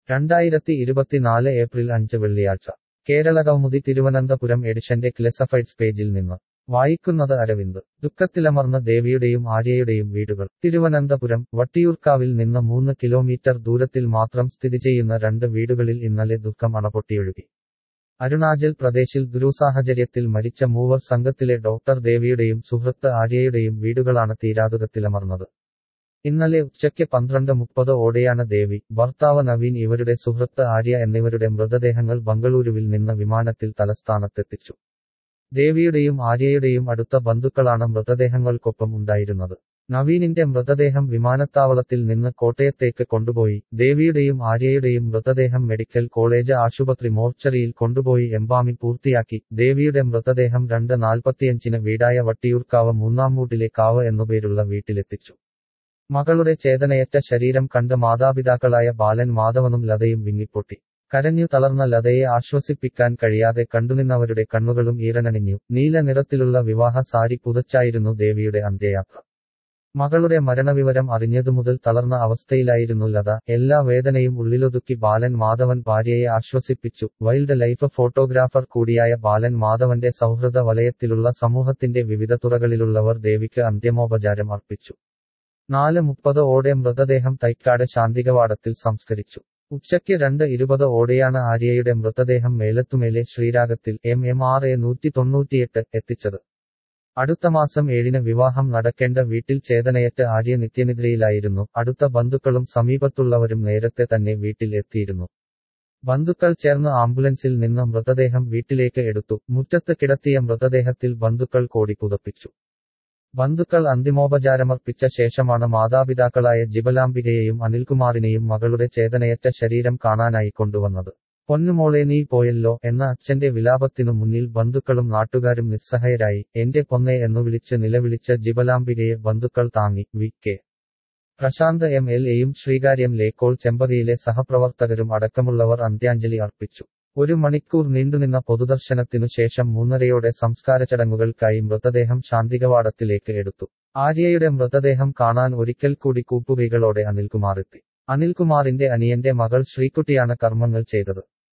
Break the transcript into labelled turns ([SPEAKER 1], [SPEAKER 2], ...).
[SPEAKER 1] രണ്ടായിരത്തി ഇരുപത്തിനാല് ഏപ്രിൽ അഞ്ച് വെള്ളിയാഴ്ച കേരളകൗമുദി തിരുവനന്തപുരം എഡിഷന്റെ ക്ലെസഫൈഡ്സ് പേജിൽ നിന്ന് വായിക്കുന്നത് അരവിന്ദ് ദുഃഖത്തിലമർന്ന ദേവിയുടെയും ആര്യയുടെയും വീടുകൾ തിരുവനന്തപുരം വട്ടിയൂർക്കാവിൽ നിന്ന് മൂന്ന് കിലോമീറ്റർ ദൂരത്തിൽ മാത്രം സ്ഥിതി ചെയ്യുന്ന രണ്ട് വീടുകളിൽ ഇന്നലെ ദുഃഖം അണപൊട്ടിയൊഴുകി അരുണാചൽ പ്രദേശിൽ ദുരൂസാഹചര്യത്തിൽ മരിച്ച മൂവർ സംഘത്തിലെ ഡോക്ടർ ദേവിയുടെയും സുഹൃത്ത് ആര്യയുടെയും വീടുകളാണ് തീരാതുകത്തിലമർന്നത് ഇന്നലെ ഉച്ചയ്ക്ക് പന്ത്രണ്ട് മുപ്പത് ഓടെയാണ് ദേവി ഭർത്താവ് നവീൻ ഇവരുടെ സുഹൃത്ത് ആര്യ എന്നിവരുടെ മൃതദേഹങ്ങൾ ബംഗളൂരുവിൽ നിന്ന് വിമാനത്തിൽ തലസ്ഥാനത്തെത്തിച്ചു ദേവിയുടെയും ആര്യയുടെയും അടുത്ത ബന്ധുക്കളാണ് മൃതദേഹങ്ങൾക്കൊപ്പം ഉണ്ടായിരുന്നത് നവീനിന്റെ മൃതദേഹം വിമാനത്താവളത്തിൽ നിന്ന് കോട്ടയത്തേക്ക് കൊണ്ടുപോയി ദേവിയുടെയും ആര്യയുടെയും മൃതദേഹം മെഡിക്കൽ കോളേജ് ആശുപത്രി മോർച്ചറിയിൽ കൊണ്ടുപോയി എംബാമി പൂർത്തിയാക്കി ദേവിയുടെ മൃതദേഹം രണ്ട് നാൽപ്പത്തിയഞ്ചിന് വീടായ വട്ടിയൂർക്കാവ് മൂന്നാംമൂട്ടിലെ കാവ് എന്നുപേരുള്ള വീട്ടിലെത്തിച്ചു മകളുടെ ചേതനയറ്റ ശരീരം കണ്ട് മാതാപിതാക്കളായ ബാലൻ മാധവനും ലതയും വിങ്ങിപ്പൊട്ടി കരഞ്ഞു തളർന്ന ലതയെ ആശ്വസിപ്പിക്കാൻ കഴിയാതെ കണ്ടുനിന്നവരുടെ കണ്ണുകളും ഈറനണിഞ്ഞു നീല നിറത്തിലുള്ള വിവാഹ സാരി പുതച്ചായിരുന്നു ദേവിയുടെ അന്ത്യയാത്ര മകളുടെ മരണവിവരം അറിഞ്ഞതുമുതൽ തളർന്ന അവസ്ഥയിലായിരുന്നു ലത എല്ലാ വേദനയും ഉള്ളിലൊതുക്കി ബാലൻ മാധവൻ ഭാര്യയെ ആശ്വസിപ്പിച്ചു വൈൽഡ് ലൈഫ് ഫോട്ടോഗ്രാഫർ കൂടിയായ ബാലൻ മാധവന്റെ സൗഹൃദ വലയത്തിലുള്ള സമൂഹത്തിന്റെ വിവിധ തുറകളിലുള്ളവർ ദേവിക്ക് അന്ത്യമോപചാരം അർപ്പിച്ചു നാല് മുപ്പത് ഓടെ മൃതദേഹം തൈക്കാട് ശാന്തികവാടത്തിൽ സംസ്കരിച്ചു ഉച്ചയ്ക്ക് രണ്ട് ഇരുപത് ഓടെയാണ് ആര്യയുടെ മൃതദേഹം മേലത്തുമേലെ ശ്രീരാഗത്തിൽ എം എം ആർ എ നൂറ്റി തൊണ്ണൂറ്റിയെട്ട് എത്തിച്ചത് അടുത്ത മാസം ഏഴിന് വിവാഹം നടക്കേണ്ട വീട്ടിൽ ചേതനയറ്റ് ആര്യ നിത്യനിദ്രയിലായിരുന്നു അടുത്ത ബന്ധുക്കളും സമീപത്തുള്ളവരും നേരത്തെ തന്നെ വീട്ടിൽ എത്തിയിരുന്നു ബന്ധുക്കൾ ചേർന്ന് ആംബുലൻസിൽ നിന്ന് മൃതദേഹം വീട്ടിലേക്ക് എടുത്തു മുറ്റത്ത് കിടത്തിയ മൃതദേഹത്തിൽ ബന്ധുക്കൾ കോടി പുതപ്പിച്ചു ബന്ധുക്കൾ അന്തിമോപചാരമർപ്പിച്ച ശേഷമാണ് മാതാപിതാക്കളായ ജിബലാംബികയെയും അനിൽകുമാറിനെയും മകളുടെ ചേതനയറ്റ ശരീരം കാണാനായി കൊണ്ടുവന്നത് പൊന്നുമോളെ നീ പോയല്ലോ എന്ന അച്ഛന്റെ വിലാപത്തിനു മുന്നിൽ ബന്ധുക്കളും നാട്ടുകാരും നിസ്സഹായരായി എന്റെ പൊന്നെ എന്നു വിളിച്ച് നിലവിളിച്ച ജിബലാംബികയെ ബന്ധുക്കൾ താങ്ങി V K Prashanth M L എയും ശ്രീകാര്യം ലേക്കോൾ ചെമ്പകയിലെ സഹപ്രവർത്തകരും അടക്കമുള്ളവർ അന്ത്യാഞ്ജലി അർപ്പിച്ചു ഒരു മണിക്കൂർ നീണ്ടുനിന്ന പൊതുദർശനത്തിനു ശേഷം മൂന്നരയോടെ സംസ്കാര ചടങ്ങുകൾക്കായി മൃതദേഹം ശാന്തികവാടത്തിലേക്ക് എടുത്തു ആര്യയുടെ മൃതദേഹം കാണാൻ ഒരിക്കൽ കൂടി കൂപ്പുകൈകളോടെ അനിൽകുമാർ എത്തി അനിൽകുമാറിന്റെ അനിയന്റെ മകൾ ശ്രീകുട്ടിയാണ് കർമ്മങ്ങൾ ചെയ്തത്